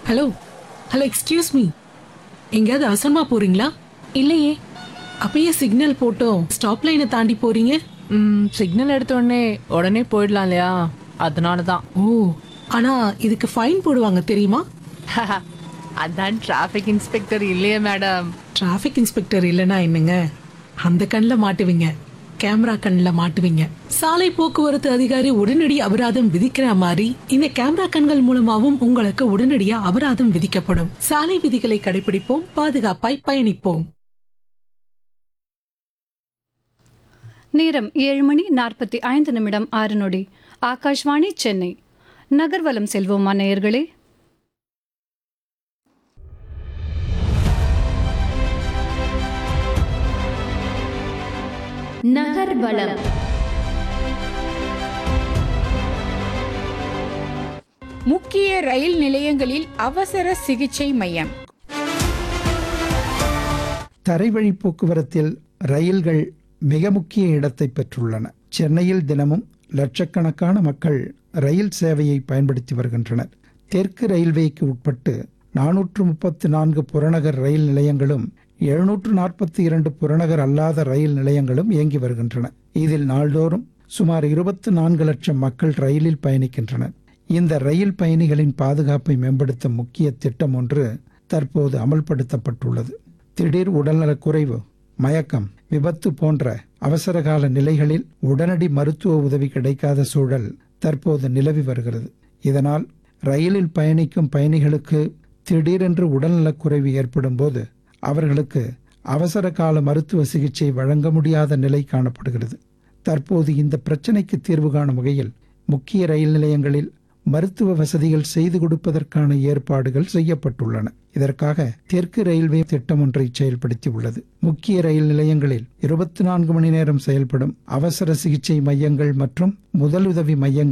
hello hello excuse me எங்கேயாவது அவசரமா போறீங்களா இல்லையே அப்பயே சிக்னல் போட்டோம் ஸ்டாப் லைனை தாண்டி போறீங்க ம் சிக்னல் எடுத்த உடனே உடனே போயிடலாம் இல்லையா அதனால தான் ஓ ஆனா இதுக்கு ஃபைன் போடுவாங்க தெரியுமா அதான் டிராஃபிக் இன்ஸ்பெக்டர் இல்லையே மேடம் டிராஃபிக் இன்ஸ்பெக்டர் இல்லைன்னா என்னங்க அந்த கண்ணில் மாட்டுவீங்க கேமரா கண்ணில் மாட்டுவீங்க சாலை போக்குவரத்து அதிகாரி உடனடி அபராதம் விதிக்கிற மாதிரி இந்த கேமரா கண்கள் மூலமாவும் உங்களுக்கு உடனடியா அபராதம் விதிக்கப்படும் சாலை விதிகளை கடைபிடிப்போம் பாதுகாப்பாய் பயணிப்போம் நேரம் ஏழு மணி நாற்பத்தி ஐந்து நிமிடம் ஆறு நொடி ஆகாஷ்வாணி சென்னை நகர்வலம் செல்வோமா நேயர்களே நகர்வலம் முக்கிய ரயில் நிலையங்களில் அவசர சிகிச்சை மையம் தரைவழி போக்குவரத்தில் ரயில்கள் மிக முக்கிய இடத்தை பெற்றுள்ளன சென்னையில் தினமும் லட்சக்கணக்கான மக்கள் ரயில் சேவையை பயன்படுத்தி வருகின்றனர் தெற்கு ரயில்வேக்கு உட்பட்டு நானூற்று முப்பத்து நான்கு புறநகர் ரயில் நிலையங்களும் எழுநூற்று நாற்பத்தி இரண்டு புறநகர் அல்லாத ரயில் நிலையங்களும் இயங்கி வருகின்றன இதில் நாள்தோறும் சுமார் இருபத்து நான்கு லட்சம் மக்கள் ரயிலில் பயணிக்கின்றனர் இந்த ரயில் பயணிகளின் பாதுகாப்பை மேம்படுத்தும் முக்கிய திட்டம் ஒன்று தற்போது அமல்படுத்தப்பட்டுள்ளது திடீர் உடல்நலக் குறைவு மயக்கம் விபத்து போன்ற அவசரகால நிலைகளில் உடனடி மருத்துவ உதவி கிடைக்காத சூழல் தற்போது நிலவி வருகிறது இதனால் ரயிலில் பயணிக்கும் பயணிகளுக்கு திடீரென்று உடல்நலக் குறைவு ஏற்படும் போது அவர்களுக்கு அவசர கால மருத்துவ சிகிச்சை வழங்க முடியாத நிலை காணப்படுகிறது தற்போது இந்த பிரச்சனைக்கு தீர்வு காணும் வகையில் முக்கிய ரயில் நிலையங்களில் மருத்துவ வசதிகள் செய்து கொடுப்பதற்கான ஏற்பாடுகள் செய்யப்பட்டுள்ளன இதற்காக தெற்கு ரயில்வே திட்டம் ஒன்றை செயல்படுத்தி உள்ளது முக்கிய ரயில் நிலையங்களில் இருபத்தி நான்கு மணி நேரம் செயல்படும் அவசர சிகிச்சை மையங்கள் மற்றும் முதலுதவி மையங்கள்